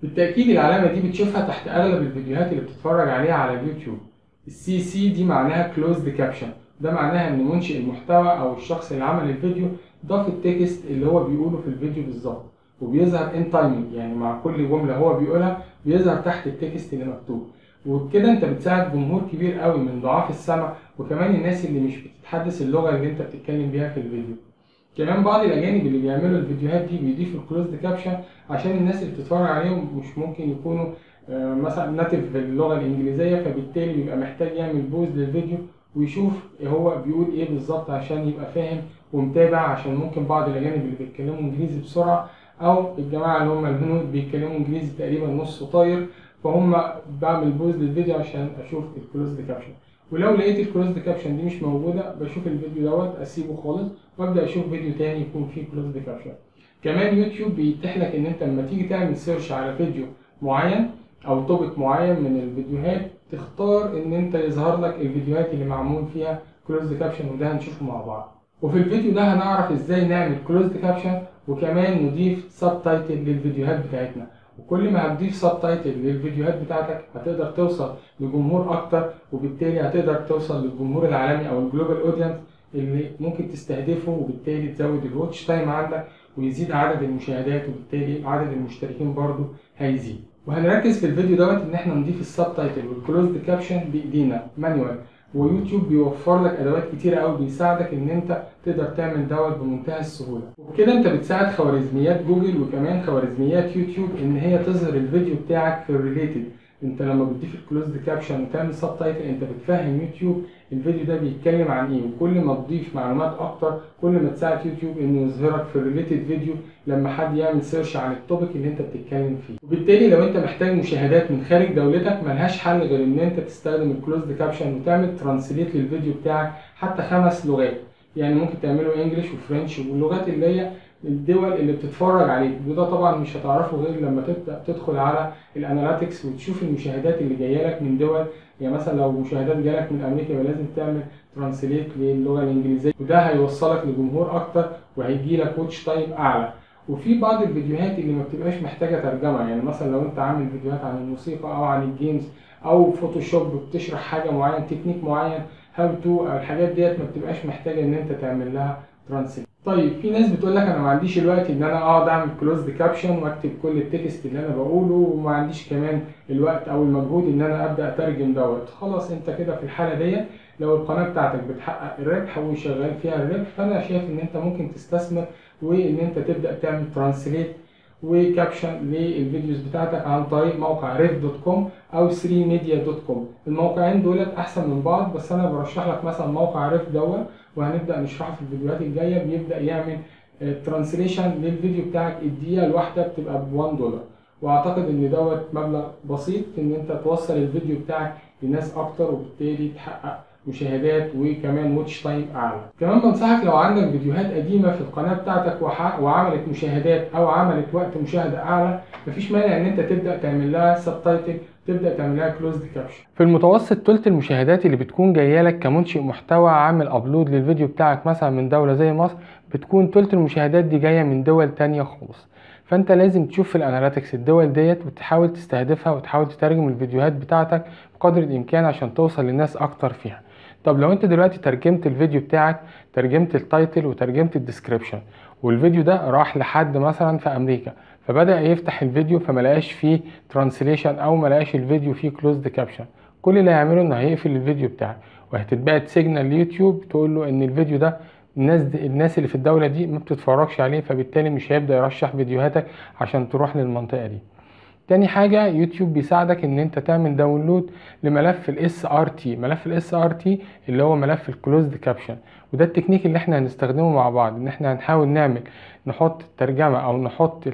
بالتأكيد العلامة دي بتشوفها تحت أغلب الفيديوهات اللي بتتفرج عليها على اليوتيوب السي سي دي معناها closed caption ده معناها ان منشئ المحتوى او الشخص اللي عمل الفيديو ضاف التكست اللي هو بيقوله في الفيديو بالظبط وبيظهر ان تايمنج يعني مع كل جمله هو بيقولها بيظهر تحت التكست اللي مكتوب وبكده انت بتساعد جمهور كبير قوي من ضعاف السمع وكمان الناس اللي مش بتتحدث اللغه اللي انت بتتكلم بيها في الفيديو كمان بعض الاجانب اللي بيعملوا الفيديوهات دي بيضيفوا الكلوزد كابشن عشان الناس اللي بتتفرج عليهم مش ممكن يكونوا مثلا ناتيف باللغه الانجليزيه فبالتالي بيبقى محتاج يعمل بوز للفيديو ويشوف هو بيقول ايه بالظبط عشان يبقى فاهم ومتابع عشان ممكن بعض الاجانب اللي بيتكلموا انجليزي بسرعه او الجماعه اللي هم الهنود بيتكلموا انجليزي تقريبا نص طاير فهم بعمل بوز للفيديو عشان اشوف الكلوزد كابشن ولو لقيت الكلوزد كابشن دي مش موجوده بشوف الفيديو دوت اسيبه خالص وابدا اشوف فيديو تاني يكون فيه كلوزد كابشن كمان يوتيوب بيتيح لك ان انت لما تيجي تعمل سيرش على فيديو معين او توبيك معين من الفيديوهات تختار ان انت يظهر لك الفيديوهات اللي معمول فيها كلوزد كابشن وده هنشوفه مع بعض وفي الفيديو ده هنعرف ازاي نعمل كلوزد كابشن وكمان نضيف سب تايتل للفيديوهات بتاعتنا وكل ما هتضيف سب تايتل للفيديوهات بتاعتك هتقدر توصل لجمهور اكتر وبالتالي هتقدر توصل للجمهور العالمي او الجلوبال اودينس اللي ممكن تستهدفه وبالتالي تزود الواتش تايم عندك ويزيد عدد المشاهدات وبالتالي عدد المشتركين برضو هيزيد وهنركز في الفيديو دوت ان احنا نضيف السب تايتل والكلوزد كابشن بايدينا مانوال ويوتيوب بيوفر لك ادوات كتيره قوي بيساعدك ان انت تقدر تعمل دوت بمنتهى السهوله وبكده انت بتساعد خوارزميات جوجل وكمان خوارزميات يوتيوب ان هي تظهر الفيديو بتاعك في الريليتد انت لما بتضيف الكلوزد كابشن وتعمل سب تايتل انت بتفهم يوتيوب الفيديو ده بيتكلم عن ايه وكل ما تضيف معلومات اكتر كل ما تساعد يوتيوب انه يظهرك في الريليتد فيديو لما حد يعمل سيرش عن التوبيك اللي انت بتتكلم فيه وبالتالي لو انت محتاج مشاهدات من خارج دولتك ملهاش حل غير ان انت تستخدم الكلوزد كابشن وتعمل ترانسليت للفيديو بتاعك حتى خمس لغات يعني ممكن تعمله انجلش وفرنش واللغات اللي هي الدول اللي بتتفرج عليك وده طبعا مش هتعرفه غير لما تبدا تدخل على الاناليتكس وتشوف المشاهدات اللي جايه لك من دول يعني مثلا لو مشاهدات جالك من امريكا يبقى لازم تعمل ترانسليت للغه الانجليزيه وده هيوصلك لجمهور اكتر وهيجي لك واتش تايم اعلى وفي بعض الفيديوهات اللي ما بتبقاش محتاجه ترجمه يعني مثلا لو انت عامل فيديوهات عن الموسيقى او عن الجيمز او فوتوشوب بتشرح حاجه معينه تكنيك معين هاو تو الحاجات ديت ما بتبقاش محتاجه ان انت تعمل لها ترانسليت طيب في ناس بتقول لك انا ما عنديش الوقت ان انا اقعد اعمل كلوزد كابشن واكتب كل التكست اللي انا بقوله وما عنديش كمان الوقت او المجهود ان انا ابدا اترجم دوت خلاص انت كده في الحاله ديت لو القناه بتاعتك بتحقق الربح وشغال فيها الربح فانا شايف ان انت ممكن تستثمر وان انت تبدا تعمل ترانسليت وكابشن للفيديوز بتاعتك عن طريق موقع ريف دوت كوم او 3 ميديا دوت كوم الموقعين دولت احسن من بعض بس انا برشح لك مثلا موقع ريف دوت وهنبدا نشرحه في الفيديوهات الجايه بيبدا يعمل ترانسليشن للفيديو بتاعك الدقيقه الواحده بتبقى ب 1 دولار واعتقد ان دوت مبلغ بسيط في ان انت توصل الفيديو بتاعك لناس اكتر وبالتالي تحقق مشاهدات وكمان واتش تايم اعلى كمان بنصحك لو عندك فيديوهات قديمه في القناه بتاعتك وعملت مشاهدات او عملت وقت مشاهده اعلى مفيش مانع ان انت تبدا تعمل لها سب تايتل تبدا تعمل لها كلوزد كابشن في المتوسط تلت المشاهدات اللي بتكون جايه لك كمنشئ محتوى عامل ابلود للفيديو بتاعك مثلا من دوله زي مصر بتكون تلت المشاهدات دي جايه من دول تانية خالص فانت لازم تشوف في الاناليتكس الدول ديت وتحاول تستهدفها وتحاول تترجم الفيديوهات بتاعتك بقدر الامكان عشان توصل للناس اكتر فيها طب لو انت دلوقتي ترجمت الفيديو بتاعك ترجمت التايتل وترجمت الديسكريبشن والفيديو ده راح لحد مثلا في امريكا فبدا يفتح الفيديو فما لقاش فيه ترانسليشن او ما لقاش الفيديو فيه كلوزد كابشن كل اللي هيعمله انه هيقفل الفيديو بتاعك وهتتبعت سيجنال ليوتيوب تقول له ان الفيديو ده الناس دي الناس اللي في الدوله دي ما بتتفرجش عليه فبالتالي مش هيبدا يرشح فيديوهاتك عشان تروح للمنطقه دي تاني حاجة يوتيوب بيساعدك ان انت تعمل داونلود لملف الاس ار تي ملف الاس ار تي اللي هو ملف الكلوزد كابشن وده التكنيك اللي احنا هنستخدمه مع بعض ان احنا هنحاول نعمل نحط الترجمة او نحط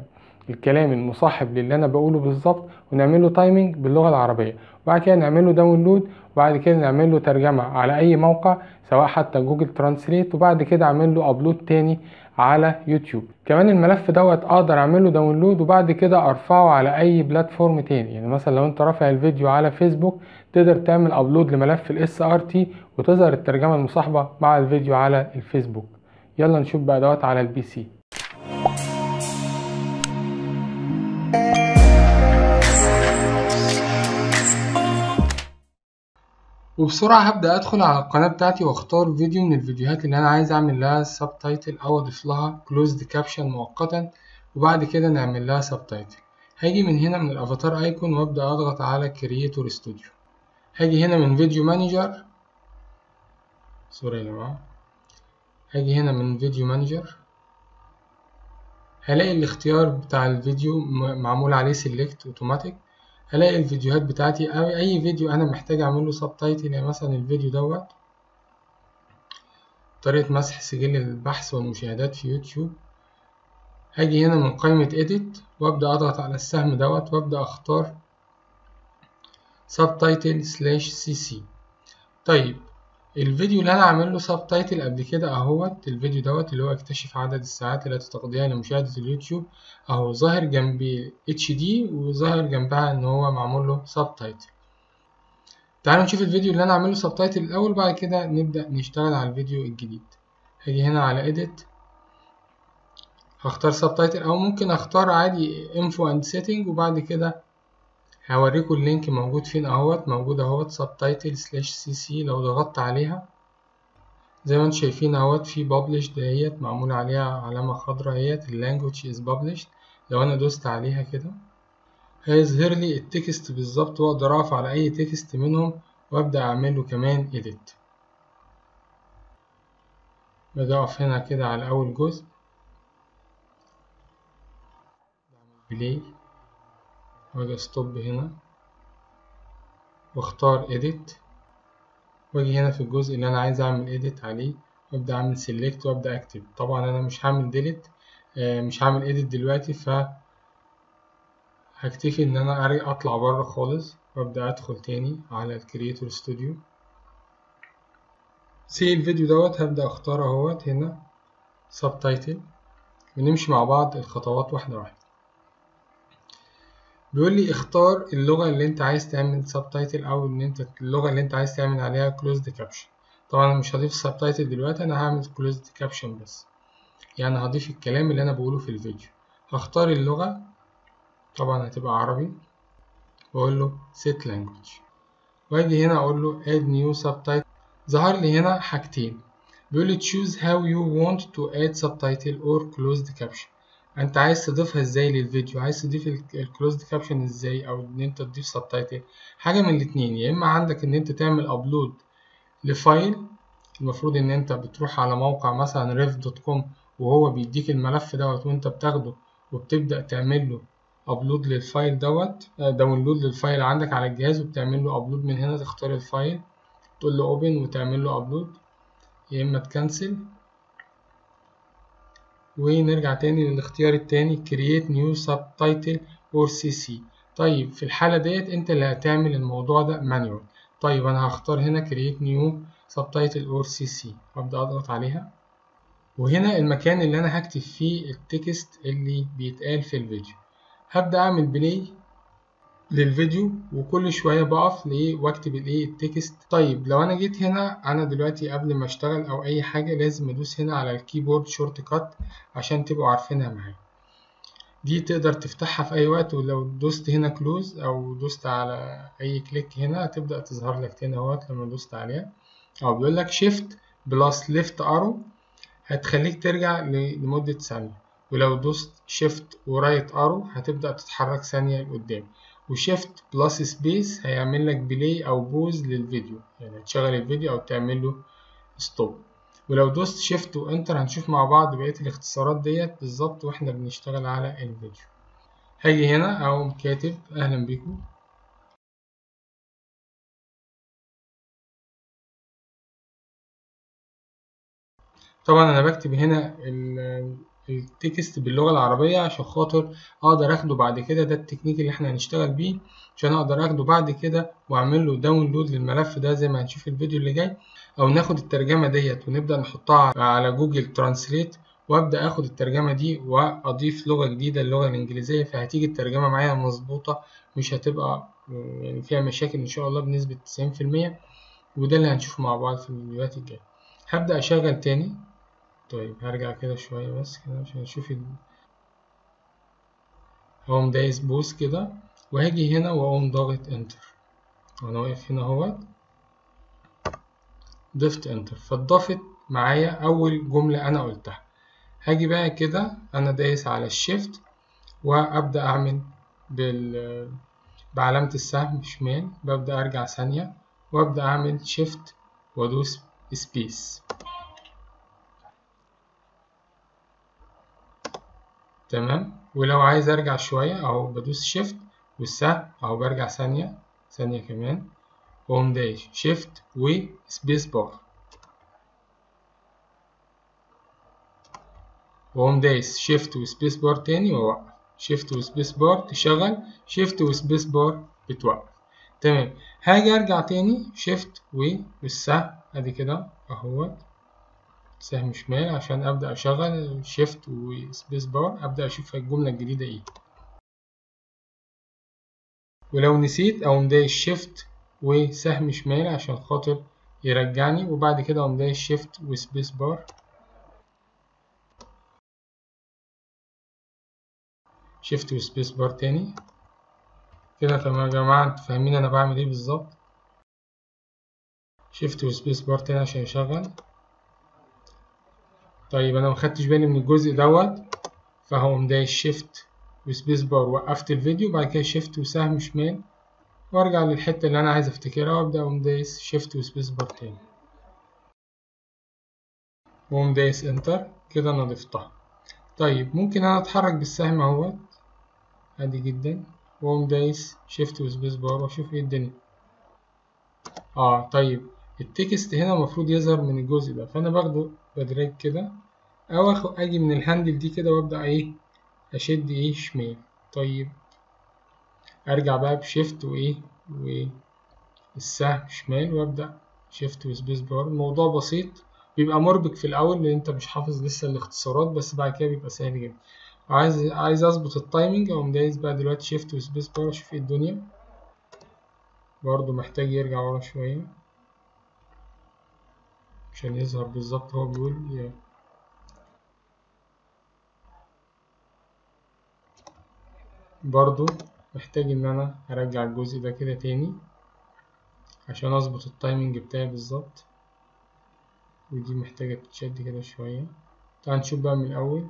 الكلام المصاحب للي انا بقوله بالظبط ونعمل له تايمنج باللغة العربية وبعد كده نعمل له داونلود وبعد كده نعمل له ترجمة على اي موقع سواء حتى جوجل ترانسليت وبعد كده اعمل له ابلود تاني على يوتيوب كمان الملف دوت اقدر اعمله داونلود وبعد كده ارفعه على اي بلاتفورم تاني يعني مثلا لو انت رافع الفيديو على فيسبوك تقدر تعمل ابلود لملف الاس ار تي وتظهر الترجمه المصاحبه مع الفيديو على الفيسبوك يلا نشوف بقى دوت على البي سي وبسرعة هبدأ أدخل على القناة بتاعتي وأختار فيديو من الفيديوهات اللي أنا عايز أعمل لها سبتايتل أو أضيف لها closed caption مؤقتا وبعد كده نعمل لها سبتايتل هاجي من هنا من الأفاتار أيكون وأبدأ أضغط على كرييتور ستوديو هاجي هنا من فيديو مانجر سوري يا جماعة هاجي هنا من فيديو مانجر هلاقي الاختيار بتاع الفيديو معمول عليه سيلكت اوتوماتيك هلاقي الفيديوهات بتاعتي أو أي فيديو أنا محتاج أعمله سبتايتل يعني مثلا الفيديو دوت طريقة مسح سجل البحث والمشاهدات في يوتيوب هاجي هنا من قائمة edit وأبدأ أضغط على السهم دوت وأبدأ أختار subtitle slash cc طيب الفيديو اللي أنا عامل له subtitle قبل كده أهوت الفيديو دوت اللي هو اكتشف عدد الساعات التي تقضيها لمشاهدة اليوتيوب أهو ظاهر جنبي HD وظاهر جنبها إن هو معمول له subtitle تعالوا نشوف الفيديو اللي أنا عامل له subtitle الأول بعد كده نبدأ نشتغل على الفيديو الجديد هاجي هنا على edit هختار subtitle أو ممكن أختار عادي info and setting وبعد كده هوريكم اللينك موجود فين اهوت موجود اهوت subtitle slash cc لو ضغطت عليها زي ما انتم شايفين اهوت في published دهيت معمول عليها علامة خضراء اهيت language is published لو انا دوست عليها كده هيظهر لي التكست بالظبط واقدر اقف على اي تكست منهم وابدأ اعمله كمان edit باجي اقف هنا كده على اول جزء بلاي واجي ستوب هنا واختار edit واجي هنا في الجزء اللي انا عايز اعمل edit عليه وابدا اعمل select وابدا اكتب طبعا انا مش هعمل delete آه مش هعمل edit دلوقتي ف هكتفي ان انا اطلع بره خالص وابدا ادخل تاني على الكرييتور ستوديو سي الفيديو دوت هبدا اختار اهوت هنا subtitle ونمشي مع بعض الخطوات واحده واحده بيقول لي اختار اللغة اللي انت عايز تعمل سبتايتل او ان انت اللغة اللي انت عايز تعمل عليها closed caption طبعا انا مش هضيف سبتايتل دلوقتي انا هعمل closed caption بس يعني هضيف الكلام اللي انا بقوله في الفيديو هختار اللغة طبعا هتبقى عربي واقول له set language واجي هنا اقول له add new subtitle ظهر لي هنا حاجتين بيقول لي choose how you want to add subtitle or closed caption انت عايز تضيفها ازاي للفيديو عايز تضيف الكلوزد كابشن ازاي او ان انت تضيف سبتايتل حاجه من الاتنين يا اما عندك ان انت تعمل ابلود لفايل المفروض ان انت بتروح على موقع مثلا ref.com وهو بيديك الملف دوت وانت بتاخده وبتبدا تعمل له ابلود للفايل دوت داونلود للفايل عندك على الجهاز وبتعمل له ابلود من هنا تختار الفايل تقول له اوبن وتعمل له ابلود يا اما تكنسل ونرجع تاني للاختيار التاني create new subtitle or cc طيب في الحالة ديت انت اللي هتعمل الموضوع ده manual طيب انا هختار هنا create new subtitle or cc وابدأ اضغط عليها وهنا المكان اللي انا هكتب فيه التكست اللي بيتقال في الفيديو هبدأ اعمل بلاي للفيديو وكل شوية بقف لإيه واكتب الإيه التكست طيب لو أنا جيت هنا أنا دلوقتي قبل ما أشتغل أو أي حاجة لازم أدوس هنا على الكيبورد شورت كات عشان تبقوا عارفينها معايا دي تقدر تفتحها في أي وقت ولو دوست هنا كلوز أو دوست على أي كليك هنا هتبدأ تظهر لك تاني اهوت لما دوست عليها أو بيقول لك شيفت بلس ليفت أرو هتخليك ترجع لمدة ثانية ولو دوست شيفت ورايت أرو هتبدأ تتحرك ثانية لقدام وشيفت بلس سبيس هيعمل لك بلاي او بوز للفيديو يعني تشغل الفيديو او تعمل له ستوب ولو دوست شيفت وانتر هنشوف مع بعض بقيه الاختصارات ديت بالظبط واحنا بنشتغل على الفيديو هاجي هنا او كاتب اهلا بيكم طبعا انا بكتب هنا التكست باللغه العربيه عشان خاطر اقدر اخده بعد كده ده التكنيك اللي احنا هنشتغل بيه عشان اقدر اخده بعد كده واعمل له داونلود للملف ده زي ما هنشوف الفيديو اللي جاي او ناخد الترجمه ديت ونبدا نحطها على جوجل ترانسليت وابدا اخد الترجمه دي واضيف لغه جديده اللغه الانجليزيه فهتيجي الترجمه معايا مظبوطه مش هتبقى يعني فيها مشاكل ان شاء الله بنسبه 90% وده اللي هنشوفه مع بعض في الفيديوهات الجايه هبدا اشغل تاني طيب هرجع كده شوية بس كده عشان أشوف ال... هقوم دايس بوس كده وهاجي هنا وأقوم ضاغط انتر وأنا واقف هنا اهوت ضفت انتر فاتضافت معايا اول جملة انا قلتها هاجي بقى كده انا دايس على الشيفت وابدا اعمل بال بعلامة السهم شمال ببدأ ارجع ثانية وابدأ اعمل شيفت وادوس سبيس تمام ولو عايز ارجع شوية اهو بدوس شيفت والسهم اهو برجع ثانية ثانية كمان واقوم دايش شيفت وسبيس بار واقوم دايس شيفت وسبيس بار تاني واوقف شيفت وسبيس بار تشغل شيفت وسبيس بار بتوقف تمام هاجي ارجع تاني شيفت والسهم ادي كده اهوت سهم شمال عشان ابدا اشغل شيفت وسبيس بار ابدا اشوف الجمله الجديده ايه ولو نسيت اقوم دايس شيفت وسهم شمال عشان خاطر يرجعني وبعد كده اقوم دايس شيفت وسبيس بار شيفت وسبيس بار تاني كده تمام يا جماعة انتوا فاهمين انا بعمل ايه بالظبط شيفت وسبيس بار تاني عشان يشغل طيب انا مخدتش بالي من الجزء دوت فهقوم دايس شيفت وسبيس بار وقفت الفيديو بعد كده شيفت وسهم شمال وارجع للحتة اللي انا عايز افتكرها وابدأ اقوم دايس شيفت وسبيس بار تاني واقوم دايس انتر كده انا ضفتها طيب ممكن انا اتحرك بالسهم اهوت عادي جدا واقوم دايس شيفت وسبيس بار واشوف ايه الدنيا اه طيب التكست هنا المفروض يظهر من الجزء ده فانا باخده بدراج كده او اخد اجي من الهاندل دي كده وابدا ايه اشد ايه شمال طيب ارجع بقى بشيفت وايه والسهم شمال وابدا شيفت وسبيس بار الموضوع بسيط بيبقى مربك في الاول لان انت مش حافظ لسه الاختصارات بس بعد كده بيبقى سهل جدا عايز عايز اظبط التايمنج اقوم دايس بقى دلوقتي شيفت وسبيس بار اشوف ايه الدنيا برضو محتاج يرجع ورا شويه عشان يظهر بالظبط هو بيقول يعني برضو محتاج ان انا ارجع الجزء ده كده تاني عشان اظبط التايمنج بتاعي بالظبط ودي محتاجة تتشد كده شوية تعال نشوف بقى من الأول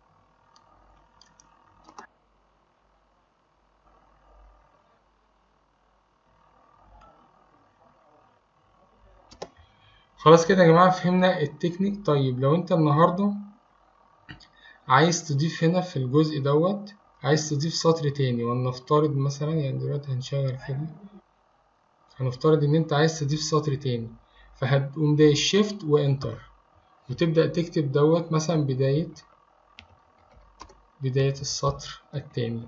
خلاص كده يا جماعة فهمنا التكنيك طيب لو انت النهاردة عايز تضيف هنا في الجزء دوت عايز تضيف سطر تاني ولنفترض مثلا يعني دلوقتي هنشغل كده هنفترض ان انت عايز تضيف سطر تاني فهتقوم دايس شيفت وانتر وتبدأ تكتب دوت مثلا بداية بداية السطر التاني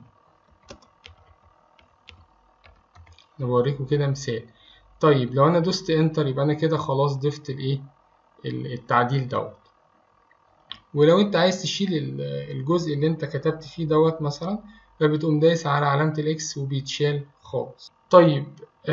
نوريكم كده مثال طيب لو انا دوست انتر يبقى انا كده خلاص ضفت الايه التعديل دوت ولو انت عايز تشيل الجزء اللي انت كتبت فيه دوت مثلا فبتقوم دايس على علامة الاكس وبيتشال خالص طيب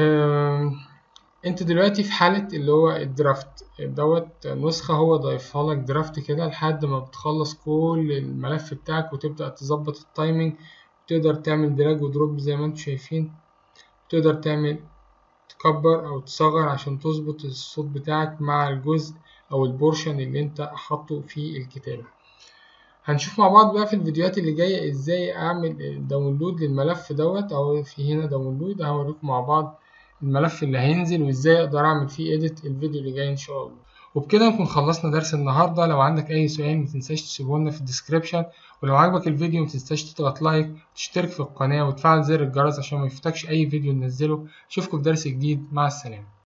انت دلوقتي في حالة اللي هو الدرافت دوت نسخة هو ضايفها لك درافت كده لحد ما بتخلص كل الملف بتاعك وتبدأ تظبط التايمنج وتقدر تعمل دراج ودروب زي ما انتم شايفين تقدر تعمل تكبر او تصغر عشان تظبط الصوت بتاعك مع الجزء او البورشن اللي انت حاطه في الكتابة هنشوف مع بعض بقى في الفيديوهات اللي جاية ازاي اعمل داونلود للملف دوت او في هنا داونلود هوريكم مع بعض الملف اللي هينزل وازاي اقدر اعمل فيه اديت الفيديو اللي جاي ان شاء الله وبكده نكون خلصنا درس النهارده لو عندك اي سؤال متنساش تسيبه لنا في الديسكريبشن ولو عجبك الفيديو متنساش تضغط لايك وتشترك في القناه وتفعل زر الجرس عشان ما يفوتكش اي فيديو ننزله اشوفكم في درس جديد مع السلامه